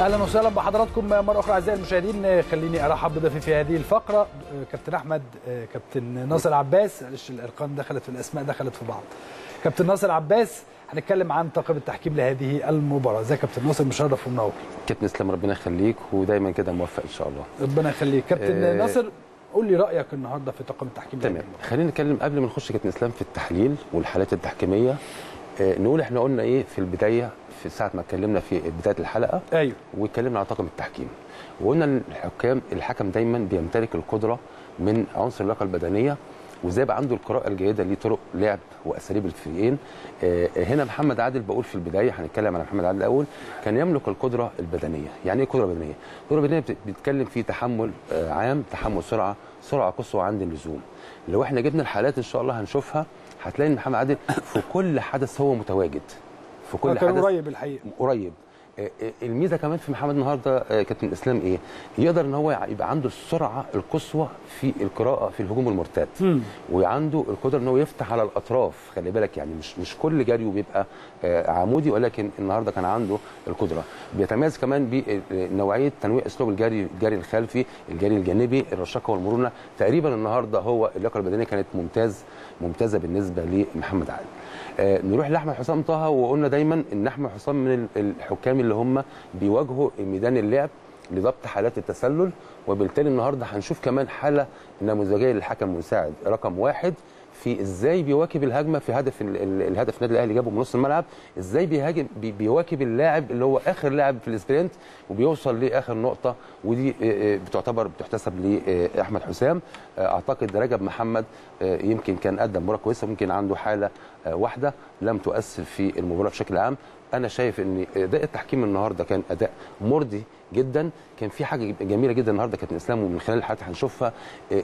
اهلا وسهلا بحضراتكم مره اخرى اعزائي المشاهدين خليني ارحب بضيفي في هذه الفقره كابتن احمد كابتن ناصر عباس معلش الارقام دخلت في الاسماء دخلت في بعض كابتن ناصر عباس هنتكلم عن طاقم التحكيم لهذه المباراه ازيك يا كابتن ناصر مشرف ومنور كابتن اسلام ربنا يخليك ودايما كده موفق ان شاء الله ربنا يخليك كابتن آه ناصر قول لي رايك النهارده في طاقم التحكيم تمام خلينا نتكلم قبل ما نخش كابتن اسلام في التحليل والحالات التحكيميه آه نقول احنا قلنا ايه في البدايه في ساعه ما اتكلمنا في بدايه الحلقه ايوه واتكلمنا عن طاقم التحكيم وقلنا ان الحكام الحكم دايما بيمتلك القدره من عنصر اللياقه البدنيه وازاي يبقى عنده القراءه الجيده لطرق لعب واساليب الفريقين آه هنا محمد عادل بقول في البدايه هنتكلم على محمد عادل الاول كان يملك القدره البدنيه يعني ايه قدره بدنيه القدره البدنيه بتتكلم في تحمل آه عام تحمل سرعه سرعه قصوى عند اللزوم لو احنا جبنا الحالات ان شاء الله هنشوفها هتلاقي ان محمد عادل في كل حدث هو متواجد في كل كان حدث قريب الحقيقه قريب الميزه كمان في محمد النهارده كابتن اسلام ايه؟ يقدر ان هو يبقى عنده السرعه القصوى في القراءه في الهجوم المرتد وعنده القدره ان هو يفتح على الاطراف خلي بالك يعني مش مش كل جريه بيبقى عمودي ولكن النهارده كان عنده القدره بيتميز كمان بنوعيه تنويع اسلوب الجري الجري الخلفي الجري الجانبي الرشاقه والمرونه تقريبا النهارده هو اللياقه البدنيه كانت ممتاز ممتازه بالنسبه لمحمد علي آه نروح لاحمد حسام طه وقلنا دايما ان احمد حسام من الحكام اللي هم بيواجهوا ميدان اللعب لضبط حالات التسلل وبالتالي النهارده هنشوف كمان حاله نموذجيه للحكم المساعد رقم واحد في ازاي بيواكب الهجمه في هدف الهدف النادي الاهلي جابه من نص الملعب ازاي بيهاجم بي بيواكب اللاعب اللي هو اخر لاعب في السبرنت وبيوصل لاخر نقطه ودي بتعتبر بتحتسب لاحمد حسام اعتقد رجب محمد يمكن كان قدم مباراه كويسه ممكن عنده حاله واحده لم تؤثر في المباراه بشكل عام انا شايف ان اداء التحكيم النهارده كان اداء مرضي جدا كان في حاجه جميله جدا النهارده كابتن اسلام ومن خلال الحلقات هنشوفها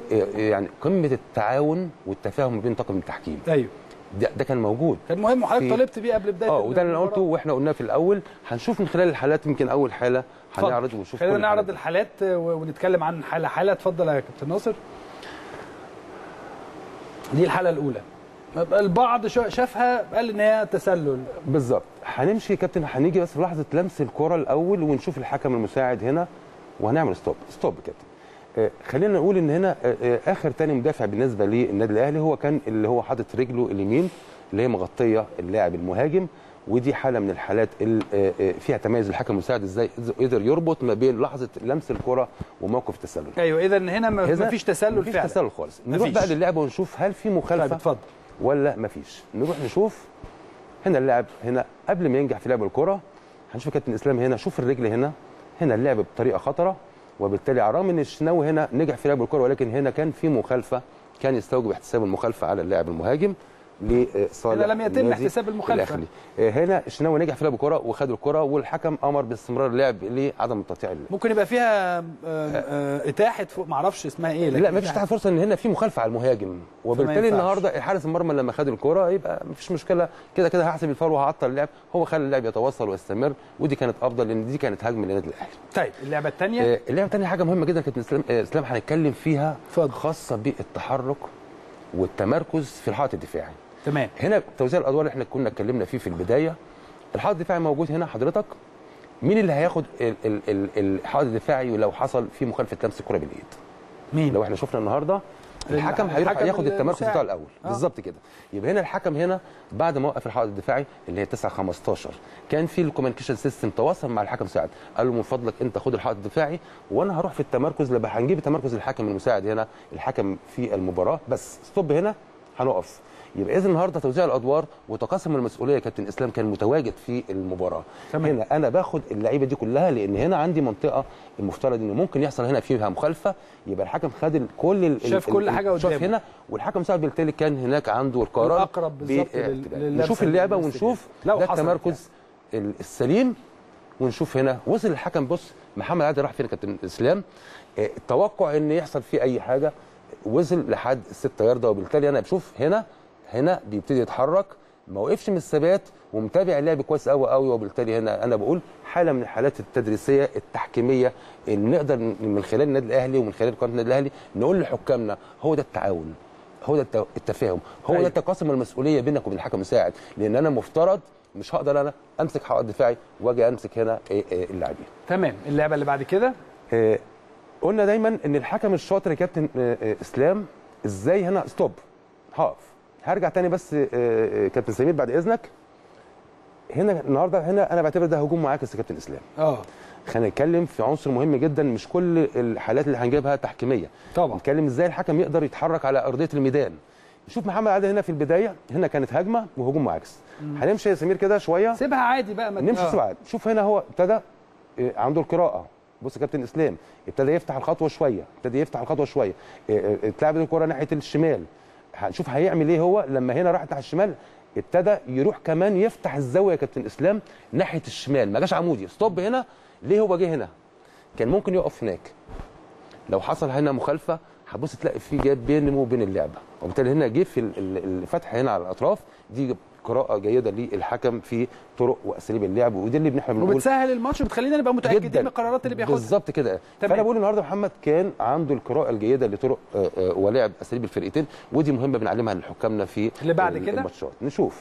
يعني قمه التعاون والتفاهم ما بين طاقم التحكيم ايوه ده, ده كان موجود كان مهم وحضرتك طالبت بيه قبل بدايه اه وده اللي انا قلته واحنا قلناه في الاول هنشوف من خلال الحالات يمكن اول حاله هنعرض ونشوف خلينا نعرض الحالات ونتكلم عن حاله حاله اتفضل يا كابتن ناصر دي الحاله الاولى البعض شافها قال ان هي تسلل بالظبط هنمشي يا كابتن هنيجي بس في لحظه لمس الكره الاول ونشوف الحكم المساعد هنا وهنعمل ستوب ستوب يا كابتن آه خلينا نقول ان هنا آه آه اخر تاني مدافع بالنسبه للنادي الاهلي هو كان اللي هو حاطط رجله اليمين اللي هي مغطيه اللاعب المهاجم ودي حاله من الحالات اللي فيها تميز الحكم المساعد ازاي قدر يربط ما بين لحظه لمس الكره وموقف التسلل ايوه اذا هنا ما فيش تسلل مفيش تسلل خالص نروح بقى للعبه ونشوف هل في مخالفه طيب اتفضل ولا مفيش نروح نشوف هنا اللاعب هنا قبل ما ينجح في لعب الكره هنشوف كابتن اسلام هنا شوف الرجل هنا هنا اللعب بطريقه خطره وبالتالي على الرغم ان الشناوي هنا نجح في لعب الكره ولكن هنا كان في مخالفه كان يستوجب احتساب المخالفه على اللاعب المهاجم لصالح هنا لم يتم احتساب المخالفه الأخلي. هنا الشناوي نجح في لعب الكره وخد الكره والحكم امر باستمرار اللعب لعدم تقطيع اللعب ممكن يبقى فيها اتاحه فوق ما اعرفش اسمها ايه لا ما فيش اتاحه فرصه ان هنا في مخالفه على المهاجم وبالتالي النهارده حارس المرمى لما خد الكره يبقى ما فيش مشكله كده كده هحسب الفاول وهعطل اللعب هو خلى اللعب يتواصل ويستمر ودي كانت افضل لان دي كانت هجمه للنادي الاهلي طيب اللعبه الثانيه اللعبه الثانيه حاجه مهمه جدا كابتن اسلام اسلام هنتكلم فيها فضل. خاصه بالتحرك والتمركز في الحائط الدفاعي تمام هنا توزيع الادوار اللي احنا كنا اتكلمنا فيه في البدايه الحائط الدفاعي موجود هنا حضرتك مين اللي هياخد الحائط الدفاعي لو حصل في مخالفه لمس الكره بالايد مين لو احنا شفنا النهارده الحكم هيروح ياخد التمركز بتاعه الاول آه. بالظبط كده يبقى هنا الحكم هنا بعد ما وقف الحائط الدفاعي اللي هي 9 15 كان في الكوميونيكيشن سيستم تواصل مع الحكم المساعد قال له من فضلك انت خد الحائط الدفاعي وانا هروح في التمركز لما هنجيب تمركز الحكم المساعد هنا الحكم في المباراه بس ستوب هنا هنقف يبقى اذا النهارده توزيع الادوار وتقاسم المسؤوليه يا كابتن اسلام كان متواجد في المباراه تمام. هنا انا باخد اللعيبه دي كلها لان هنا عندي منطقه المفترض ان ممكن يحصل هنا فيها مخالفه يبقى الحكم خد كل ال شاف كل حاجه قدامه شاف هنا والحكم مساعد بالتالي كان هناك عنده القرار الاقرب بالظبط نشوف اللعبه ونشوف ده التمركز يعني. السليم ونشوف هنا وصل الحكم بص محمد عادل راح فين يا كابتن اسلام التوقع ان يحصل فيه اي حاجه وصل لحد الستة ياردة وبالتالي انا بشوف هنا هنا بيبتدي يتحرك ما وقفش من الثبات ومتابع اللعب كويس قوي قوي وبالتالي هنا انا بقول حاله من الحالات التدريسيه التحكيميه اللي نقدر من خلال النادي الاهلي ومن خلال قناه النادي الاهلي نقول لحكامنا هو ده التعاون هو ده التفاهم هو ده تقاسم المسؤوليه بينك وبين الحكم المساعد لان انا مفترض مش هقدر انا امسك حائط دفاعي واجي امسك هنا إيه إيه اللاعبين تمام اللعبه اللي بعد كده آه، قلنا دايما ان الحكم الشاطر يا كابتن آه، آه، اسلام ازاي هنا ستوب هقف هرجع تاني بس آه، آه، كابتن سمير بعد اذنك هنا النهارده هنا انا بعتبر ده هجوم معاكس يا كابتن اسلام اه خلينا نتكلم في عنصر مهم جدا مش كل الحالات اللي هنجيبها تحكيميه طبعا نتكلم ازاي الحكم يقدر يتحرك على ارضيه الميدان شوف محمد عادل هنا في البدايه هنا كانت هجمه وهجوم معاكس هنمشي يا سمير كده شويه سيبها عادي بقى ما نمشي آه. سبعة شوف هنا هو ابتدى إيه، عنده القراءة بص يا كابتن اسلام ابتدى يفتح الخطوه شويه ابتدى يفتح الخطوه شويه إيه، إيه، اتلعبت الكره ناحيه الشمال هنشوف هيعمل ايه هو لما هنا راحت ناحيه الشمال ابتدى يروح كمان يفتح الزاويه يا كابتن اسلام ناحيه الشمال ما جاش عمودي ستوب هنا ليه هو جه هنا كان ممكن يقف هناك لو حصل هنا مخالفه هتبص تلاقي في جاب بينه وبين اللعبه وبالتالي هنا جه في ال- ال- الفتح هنا على الاطراف دي قراءه جيده للحكم في طرق واساليب اللعب ودي اللي احنا بنقول وبتسهل الماتش وبتخلينا نبقى متاكدين من القرارات اللي بياخدها بالظبط كده تمام. فانا بقول النهارده محمد كان عنده القراءه الجيده لطرق آه، آه، ولعب اساليب الفرقتين ودي مهمه بنعلمها لحكامنا في اللي بعد ال- كده؟ الماتشات نشوف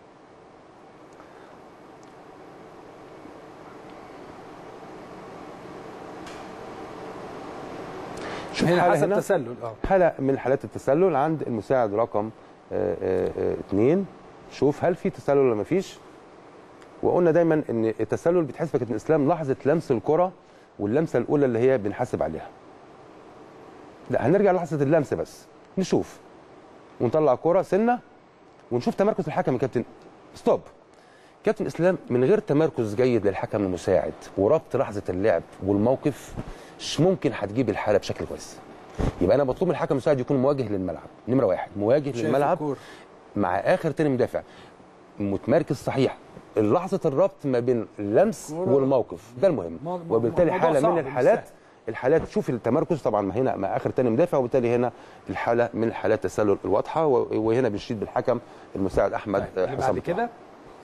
شوف هنا حالة حسب تسلل اه حالة من حالات التسلل عند المساعد رقم آه، آه، آه، اثنين شوف هل في تسلل ولا مفيش وقلنا دايما ان التسلل بيتحسب يا كابتن اسلام لحظه لمس الكره واللمسه الاولى اللي هي بنحاسب عليها لا هنرجع لحظه اللمس بس نشوف ونطلع الكره سنه ونشوف تمركز الحكم يا كابتن ستوب كابتن اسلام من غير تمركز جيد للحكم المساعد وربط لحظه اللعب والموقف مش ممكن هتجيب الحاله بشكل كويس يبقى انا مطلوب من الحكم المساعد يكون مواجه للملعب نمره واحد مواجه شايف للملعب الكورة. مع اخر تاني مدافع متمركز صحيح لحظه الربط ما بين اللمس كورة. والموقف ده المهم مو- مو- وبالتالي موضوع حاله صعب من مش الحالات سهل. الحالات شوف التمركز طبعا ما هنا مع اخر تاني مدافع وبالتالي هنا الحاله من حالات التسلل الواضحه و- وهنا بنشيد بالحكم المساعد احمد طيب، اللي حسام بعد طه. كده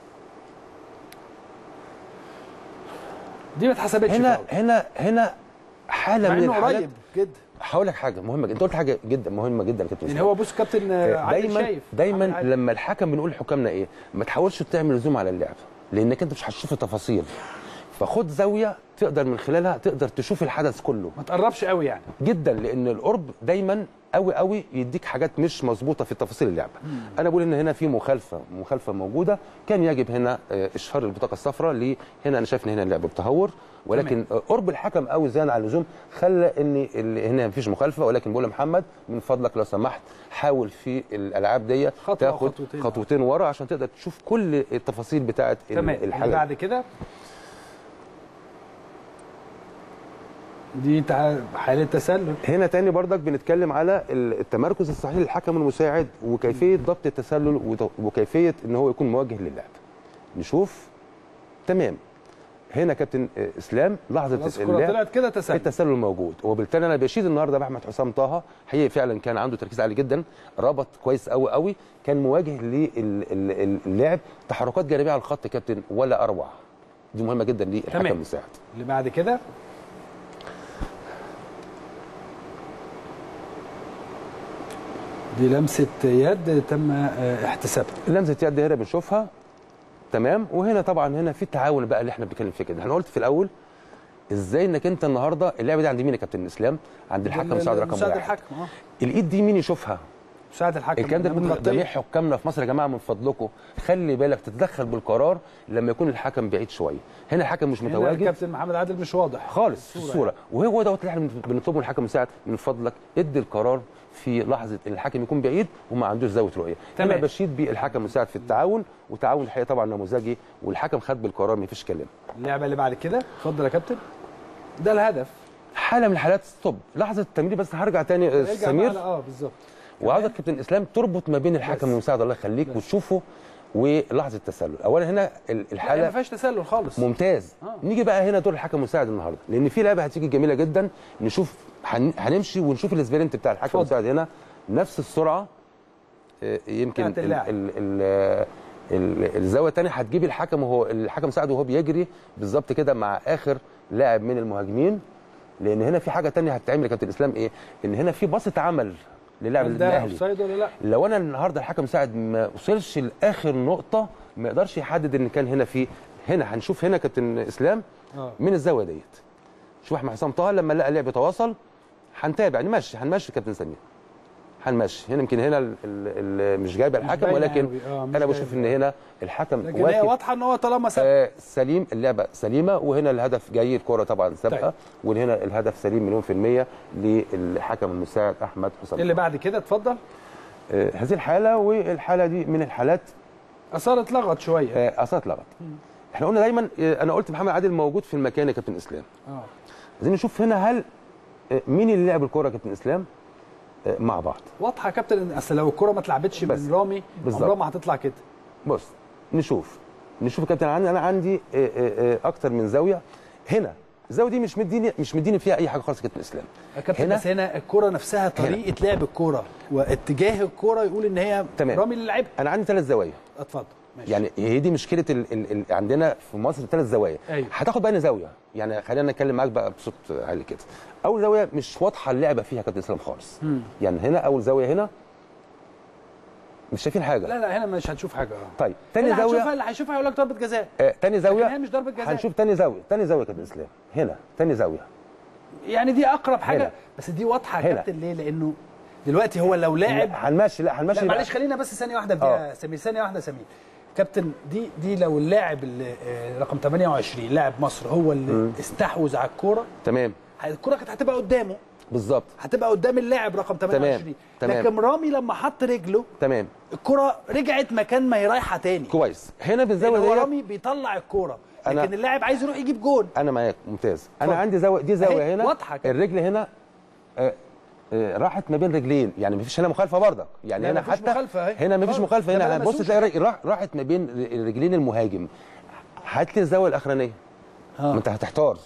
دي ما اتحسبتش هنا فاول. هنا هنا حاله مع من انه الحالات قريب جدا هقول لك حاجه مهمه جدا انت قلت حاجه جدا مهمه جدا يا كابتن يعني إسلام. هو بص كابتن آه، عادل دايما شايف دايما عادل. لما الحكم بنقول لحكامنا ايه ما تحاولش تعمل زوم على اللعب لانك انت مش هتشوف التفاصيل فخد زاويه تقدر من خلالها تقدر تشوف الحدث كله ما تقربش قوي يعني جدا لان القرب دايما قوي قوي يديك حاجات مش مظبوطه في تفاصيل اللعبه انا بقول ان هنا في مخالفه مخالفه موجوده كان يجب هنا آه، اشهار البطاقه الصفراء ل هنا انا شايف ان هنا اللعب بتهور ولكن آه، قرب الحكم قوي زياده عن اللزوم خلى ان ال- هنا مفيش مخالفه ولكن بقول لمحمد من فضلك لو سمحت حاول في الالعاب دي خطوة أو تاخد خطوتين. خطوتين ورا عشان تقدر تشوف كل التفاصيل بتاعه ال- تمام اللي الحاله بعد كده دي تع- حاله تسلل هنا تاني برضك بنتكلم على التمركز الصحيح للحكم المساعد وكيفيه ضبط التسلل وت- وكيفيه ان هو يكون موجه للعب نشوف تمام هنا كابتن آه، اسلام لحظه خلاص الكره اللعب طلعت كده تسلل التسلل موجود وبالتالي انا بشيد النهارده باحمد حسام طه حقيقي فعلا كان عنده تركيز عالي جدا ربط كويس قوي قوي كان مواجه للعب تحركات جانبيه على الخط كابتن ولا اروع دي مهمه جدا للحكم تمام. المساعد اللي بعد كده دي لمسه يد تم آه، احتسابها لمسه يد هنا بنشوفها تمام وهنا طبعا هنا في التعاون بقى اللي احنا بنتكلم فيه كده انا قلت في الاول ازاي انك انت النهارده اللعبه دي عند مين يا كابتن اسلام عند الحكم مساعد رقم مساعد واحد الحكم اه الايد دي مين يشوفها مساعد الحكم الكلام ده من جميع حكامنا في مصر يا جماعه من فضلكم خلي بالك تتدخل بالقرار لما يكون الحكم بعيد شويه هنا الحكم مش هنا متواجد الكابتن محمد عادل مش واضح خالص في الصورة الصوره وهو دوت اللي احنا بنطلبه من الحكم المساعد من فضلك ادي القرار في لحظه ان الحكم يكون بعيد وما عندوش زاويه رؤيه تمام. انا بشيد بالحكم المساعد في التعاون وتعاون الحقيقه طبعا نموذجي والحكم خد بالقرار ما فيش كلام اللعبه اللي بعد كده اتفضل يا كابتن ده الهدف حاله من حالات ستوب لحظه التمرير بس هرجع تاني آه، ارجع سمير معانا، اه بالظبط وعاوزك كابتن اسلام تربط ما بين الحكم بس. المساعد الله يخليك وتشوفه ولحظه التسلل اولا هنا ال- لا ما الحاله فيهاش تسلل خالص ممتاز آه. نيجي بقى هنا دور الحكم المساعد النهارده لان في لعبه هتيجي جميله جدا نشوف هن- هنمشي ونشوف الاسبرنت بتاع الحكم اتفضل. المساعد هنا نفس السرعه آه، يمكن بتاعت اللاعب. ال- ال- ال- الزاويه الثانيه هتجيب الحكم وهو الحكم مساعد وهو بيجري بالظبط كده مع اخر لاعب من المهاجمين لان هنا في حاجه ثانيه هتتعمل يا كابتن اسلام ايه ان هنا في باصه عمل للاعب هل ده الاهلي اوفسايد ولا لا لو انا النهارده الحكم مساعد ما وصلش لاخر نقطه ما يقدرش يحدد ان كان هنا في هنا هنشوف هنا كابتن اسلام اه من الزاويه ديت شوف احمد حسام طه لما لقى اللعب يتواصل هنتابع نمشي هنمشي كابتن سمير هنمشي هنا يمكن هنا ال ال مش جايبه الحكم باينة ولكن أوي. آه، مش انا بشوف ان جايبة. هنا الحكم لكن هي واخد واضحه ان هو طالما ساب آه سليم اللعبه سليمه وهنا الهدف جاي الكره طبعا سابقه طيب. وهنا الهدف سليم مليون في الميه للحكم المساعد احمد حسام اللي بعد كده اتفضل آه هذه الحاله والحاله دي من الحالات اثار اتلغط شويه آه اثار اتلغط احنا قلنا دايما آه انا قلت محمد عادل موجود في المكان يا كابتن اسلام اه عايزين نشوف هنا هل آه مين اللي لعب الكره يا كابتن اسلام آه مع بعض واضحه يا كابتن إن اصل لو الكره ما اتلعبتش بس. من رامي بالظبط. عمرها ما هتطلع كده بص نشوف نشوف يا كابتن عندي انا عندي آه، آه، آه، اكتر من زاويه هنا الزاويه دي مش مديني مش مديني فيها اي حاجه خالص يا كابتن اسلام يا كابتن هنا؟ بس هنا الكره نفسها طريقه لعب الكره واتجاه الكره يقول ان هي تمام. رامي اللي لعبها انا عندي ثلاث زوايا اتفضل ماشي يعني هي دي مشكله ال ال ال عندنا في مصر ثلاث زوايا أيوة. هتاخد بقى زاويه يعني خلينا نتكلم معاك بقى بصوت عالي كده اول زاويه مش واضحه اللعبه فيها يا كابتن اسلام خالص مم. يعني هنا اول زاويه هنا مش شايفين حاجه لا لا هنا مش هتشوف حاجه اه طيب تاني اللي هتشوفها زاويه اللي هيشوفها هيقول لك ضربه جزاء آه تاني لكن هي زاويه مش ضربه جزاء هنشوف تاني زاويه تاني زاويه يا كابتن اسلام هنا تاني زاويه يعني دي اقرب حاجه هنا. بس دي واضحه يا هنا. كابتن ليه لانه دلوقتي هو لو لاعب هنمشي لا هنمشي لا بقى. معلش خلينا بس ثانيه واحده في آه. دي سمير ثانيه واحده سمير كابتن دي دي لو اللاعب اللي آه، رقم 28 لاعب مصر هو اللي استحوذ على الكوره تمام الكوره كانت هتبقى قدامه بالظبط هتبقى قدام اللاعب رقم 28 تمام. لكن رامي لما حط رجله تمام الكره رجعت مكان ما هي رايحه تاني كويس هنا لأن بالزاويه هو دي رامي بيطلع الكوره أنا- لكن اللاعب عايز يروح يجيب جون انا معاك ممتاز اتفضل. انا عندي زاويه دي زاويه أهي، هنا واضحة كده. الرجل هنا آه، آه، راحت ما بين رجلين يعني مفيش هنا مخالفه برضك يعني لا، هنا مفيش حتى مخالفة أهي. هنا مفيش خالص. مخالفه ده هنا بقى أنا بص مسوش. تلاقي رج- راح- راحت ما بين رجلين المهاجم هات لي الزاويه الاخرانيه آه. ما انت هتحتار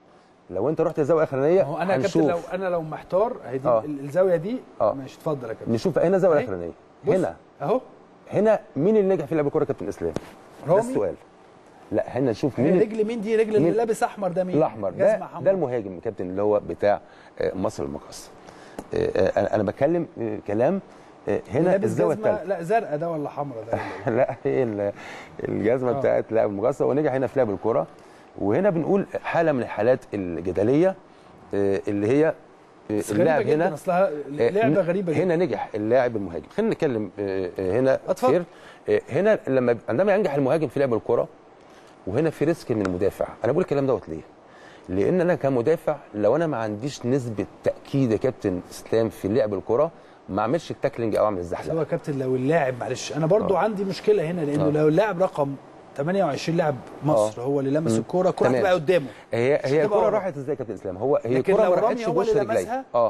لو انت رحت الزاويه الاخرانيه هو انا يا كابتن هنشوف لو انا لو محتار اهي دي آه. ال- الزاويه دي آه. ماشي اتفضل يا كابتن نشوف هنا الزاويه أهي. الاخرانيه بص، هنا اهو هنا مين اللي نجح في لعب الكوره يا كابتن اسلام ده رامي السؤال لا هنا نشوف هي مين رجل مين دي رجل اللي مين؟ لابس احمر ده مين الاحمر جزمة ده حمراء. ده المهاجم يا كابتن اللي هو بتاع آه، مصر المقص آه، آه، انا انا بتكلم آه، كلام آه، هنا لابس الزاويه جزمة الثالثه لا زرقاء ده ولا حمراء ده ولا إيه؟ لا هي ال- الجزمه آه. بتاعت لاعب المقص ونجح هنا في لعب الكره وهنا بنقول حاله من الحالات الجدليه آه، اللي هي آه، بس غريبه اللاعب جدا هنا اصلها آه، لعبه غريبه جدا هنا نجح اللاعب المهاجم خلينا نتكلم آه، آه، هنا اتفضل. خير آه، هنا لما عندما ينجح المهاجم في لعب الكره وهنا في ريسك من المدافع انا بقول الكلام دوت ليه لان انا كمدافع لو انا ما عنديش نسبه تاكيد يا كابتن اسلام في لعب الكره ما اعملش التاكلينج او اعمل بس الزحلقه هو يا كابتن لو اللاعب معلش انا برضو آه. عندي مشكله هنا لانه آه. لو اللاعب رقم 28 لاعب مصر هو اللي لمس الكوره الكوره تمام. هتبقى قدامه هي مش هي هتبقى الكره ورا. راحت ازاي يا كابتن اسلام هو هي لكن الكره لو ما رامي راحتش هو بوش اللي رجلي لمسها، اه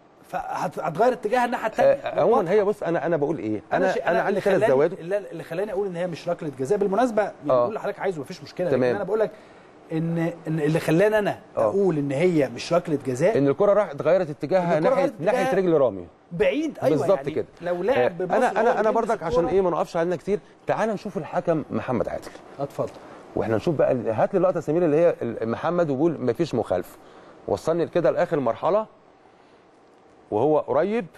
فهتغير اتجاهها الناحيه الثانيه آه، عموما هي بص انا انا بقول ايه انا شيء- انا عندي اللي ثلاث خلاني- زوايا اللي اللي خلاني اقول ان هي مش ركله جزاء بالمناسبه يعني آه. قول اللي حضرتك عايزه مفيش مشكله تمام. لكن انا بقول لك ان ان اللي خلاني انا آه. اقول ان هي مش ركله جزاء ان الكره راحت اتغيرت اتجاهها الكرة ناحيه غيرت ناحيه اتجاهها. رجل رامي بعيد ايوه بالظبط يعني كده لو لاعب آه، بمصر انا هو انا اللي انا بيلمس برضك عشان الكرة. ايه ما نقفش علينا كتير تعال نشوف الحكم محمد عادل اتفضل واحنا نشوف بقى هات لي اللقطه يا سمير اللي هي ال- محمد وبيقول مفيش مخالفه وصلني كده لاخر مرحله وهو قريب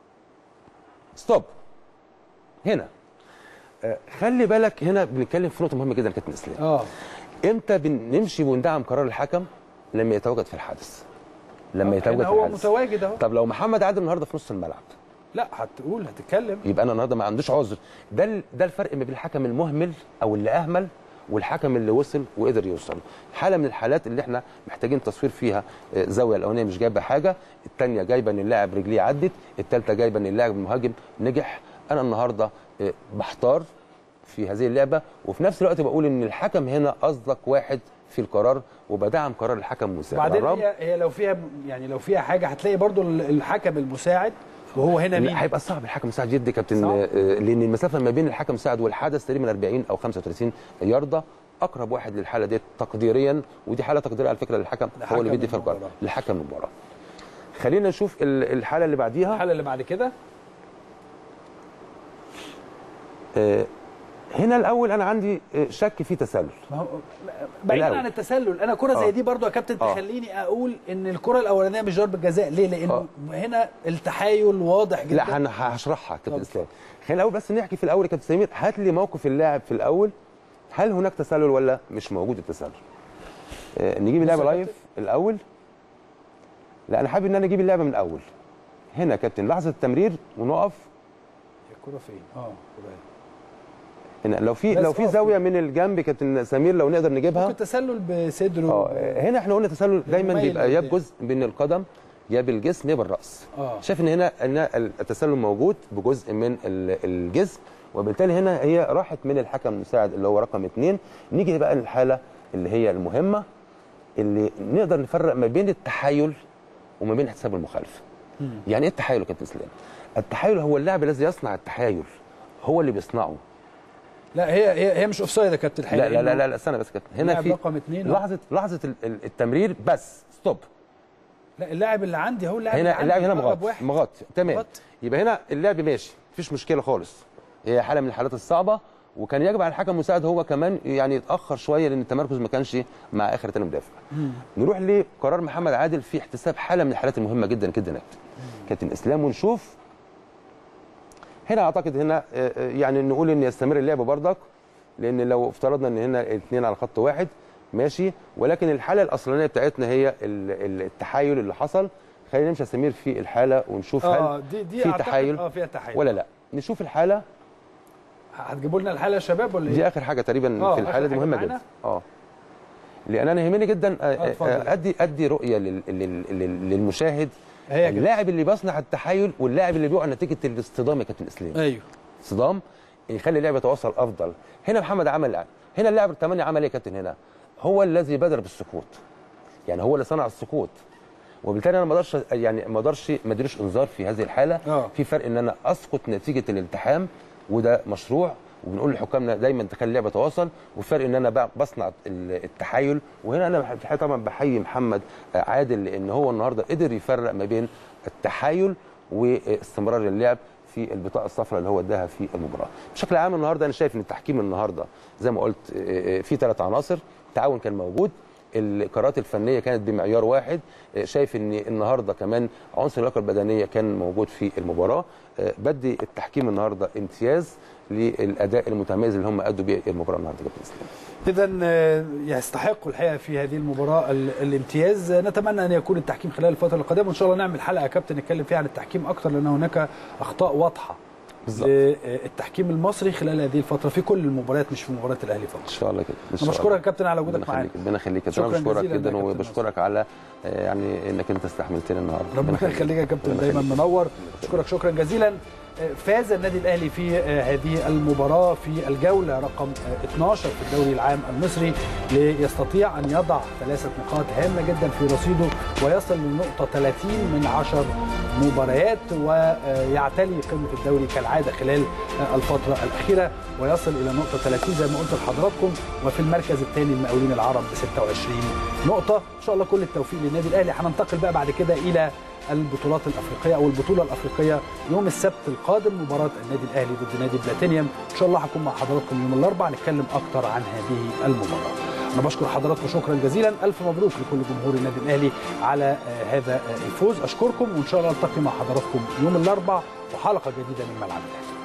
ستوب هنا آه، خلي بالك هنا بنتكلم في نقطه مهمه جدا يا كابتن اسلام اه امتى بنمشي وندعم قرار الحكم لما يتواجد في الحدث لما يتواجد يعني في هو الحدث متواجد اهو طب لو محمد عادل النهارده في نص الملعب لا هتقول هتتكلم يبقى انا النهارده ما عندوش عذر ده ال- ده الفرق ما بين الحكم المهمل او اللي اهمل والحكم اللي وصل وقدر يوصل حاله من الحالات اللي احنا محتاجين تصوير فيها آه، زاويه الاولانيه مش جايبه حاجه الثانيه جايبه ان اللاعب رجليه عدت الثالثه جايبه ان اللاعب المهاجم نجح انا النهارده آه، بحتار في هذه اللعبه وفي نفس الوقت بقول ان الحكم هنا اصدق واحد في القرار وبدعم قرار الحكم المساعد وبعدين الرب هي, هي لو فيها يعني لو فيها حاجه هتلاقي برضو ال- الحكم المساعد وهو هنا مين لا هيبقى صعب الحكم المساعد جدا كابتن صعب. آه، لان المسافه ما بين الحكم المساعد والحدث تقريبا 40 او 35 يارده اقرب واحد للحاله دي تقديريا ودي حاله تقديريه على فكره للحكم لحكم هو اللي بيدي فيها القرار المباراة. لحكم المباراه خلينا نشوف ال- الحاله اللي بعديها الحاله اللي بعد كده آه، هنا الاول انا عندي آه، شك في تسلل ما هو بعيدا الأول. عن التسلل انا كره آه. زي دي برضو يا كابتن آه. تخليني اقول ان الكره الاولانيه مش ضربه جزاء ليه لانه آه. هنا التحايل واضح جدا لا انا هشرحها كابتن طب. اسلام خلينا الاول بس نحكي في الاول يا كابتن سمير هات لي موقف اللاعب في الاول هل هناك تسلل ولا مش موجود التسلل آه نجيب اللعبه بص يا لايف كابتن. الاول لا انا حابب ان انا اجيب اللعبه من الاول هنا يا كابتن لحظه التمرير ونقف الكره فين اه كرة هنا لو في بس لو في أقف زاويه من الجنب كابتن سمير لو نقدر نجيبها ممكن تسلل بصدره اه هنا احنا قلنا تسلل دايما ميل بيبقى يا لقدام. بجزء من القدم يا بالجسم يا بالراس اه شايف ان هنا ان التسلل موجود بجزء من ال- الجسم وبالتالي هنا هي راحت من الحكم المساعد اللي هو رقم اثنين نيجي بقى للحاله اللي هي المهمه اللي نقدر نفرق ما بين التحايل وما بين احتساب المخالفه يعني ايه التحايل يا كابتن اسلام التحايل هو اللاعب الذي يصنع التحايل هو اللي بيصنعه لا هي هي, هي مش اوفسايد يا كابتن الحقيقه لا لا لا لا, لا استنى بس يا كابتن هنا لاعب في رقم اتنين أهو. لحظه لحظه ال- ال- التمرير بس ستوب لا اللاعب اللي عندي هو اللاعب هنا اللاعب هنا أقرب مغطي واحد. مغطي تمام مغطي. يبقى هنا اللعب ماشي مفيش مشكله خالص هي حاله من الحالات الصعبه وكان يجب على الحكم المساعد هو كمان يعني يتاخر شويه لان التمركز ما كانش مع اخر تاني مدافع نروح لقرار محمد عادل في احتساب حاله من الحالات المهمه جدا جدا يا كابتن. كابتن اسلام ونشوف هنا اعتقد هنا آه، آه، يعني نقول ان يستمر اللعب بردك لان لو افترضنا ان هنا الاثنين على خط واحد ماشي ولكن الحاله الاصلانيه بتاعتنا هي ال- ال- التحايل اللي حصل خلينا نمشي يا سمير في الحاله ونشوف اه هل دي دي في أعتقد- تحايل اه فيها تحايل ولا لا نشوف الحاله هتجيبوا لنا الحاله يا شباب ولا دي ايه؟ اخر حاجه تقريبا آه، في آخر الحاله دي حاجة مهمه معانا؟ جدا اه لان انا يهمني جدا آه، آه، اتفضل. آه، ادي ادي رؤيه لل- لل- لل- للمشاهد هي يا كابتن. اللاعب اللي بيصنع التحايل واللاعب اللي بيقع نتيجه الاصطدام يا كابتن اسلام ايوه صدام يخلي اللعب يتواصل افضل هنا محمد عمل يعني. هنا اللاعب الثمانية عمل ايه يا كابتن هنا هو الذي بادر بالسقوط يعني هو اللي صنع السقوط وبالتالي انا ما اقدرش يعني ما اقدرش ما اديلوش انذار في هذه الحاله آه. في فرق ان انا اسقط نتيجه الالتحام وده مشروع وبنقول لحكامنا دايما تخلي اللعبه يتواصل وفرق ان انا بقى بصنع ال- التحايل وهنا انا في الحقيقه طبعا بحيي محمد عادل لان هو النهارده قدر يفرق ما بين التحايل واستمرار اللعب في البطاقه الصفراء اللي هو اداها في المباراه. بشكل عام النهارده انا شايف ان التحكيم النهارده زي ما قلت آه، آه، في ثلاث عناصر التعاون كان موجود القرارات الفنيه كانت بمعيار واحد آه، شايف ان النهارده كمان عنصر اللياقه البدنيه كان موجود في المباراه آه، بدي التحكيم النهارده امتياز للاداء المتميز اللي هم ادوا بيه المباراه النهارده كابتن اسلام اذا آه، يستحقوا الحقيقه في هذه المباراه ال- الامتياز آه، نتمنى ان يكون التحكيم خلال الفتره القادمه وان شاء الله نعمل حلقه يا كابتن نتكلم فيها عن التحكيم اكثر لان هناك اخطاء واضحه بالظبط. للتحكيم المصري خلال هذه الفتره في كل المباريات مش في مباراه الاهلي ان فقط شاء الله كده إن شاء انا بشكرك الله. يا كابتن على ربنا وجودك معانا يخليك ربنا يخليك انا شكراً بشكرك جزيلاً يا جدا كابتن وبشكرك على آه، يعني انك انت استحملتني النهارده ربنا يخليك يا كابتن ربنا دايما يخليك. منور اشكرك شكرا جزيلا آه، فاز النادي الاهلي في آه، هذه المباراه في الجوله رقم آه، 12 في الدوري العام المصري ليستطيع ان يضع ثلاثه نقاط هامه جدا في رصيده ويصل للنقطه 30 من 10 مباريات ويعتلي قمه الدوري كالعاده خلال آه، الفتره الاخيره ويصل الى نقطه 30 زي ما قلت لحضراتكم وفي المركز الثاني المقاولين العرب ب 26 نقطه ان شاء الله كل التوفيق للنادي الاهلي هننتقل بقى بعد كده الى البطولات الافريقيه او البطوله الافريقيه يوم السبت القادم مباراه النادي الاهلي ضد نادي بلاتينيوم ان شاء الله هكون مع حضراتكم يوم الاربعاء نتكلم اكتر عن هذه المباراه انا بشكر حضراتكم شكرا جزيلا الف مبروك لكل جمهور النادي الاهلي على آه، هذا آه، الفوز اشكركم وان شاء الله التقي مع حضراتكم يوم الاربعاء وحلقه جديده من ملعب الاهلي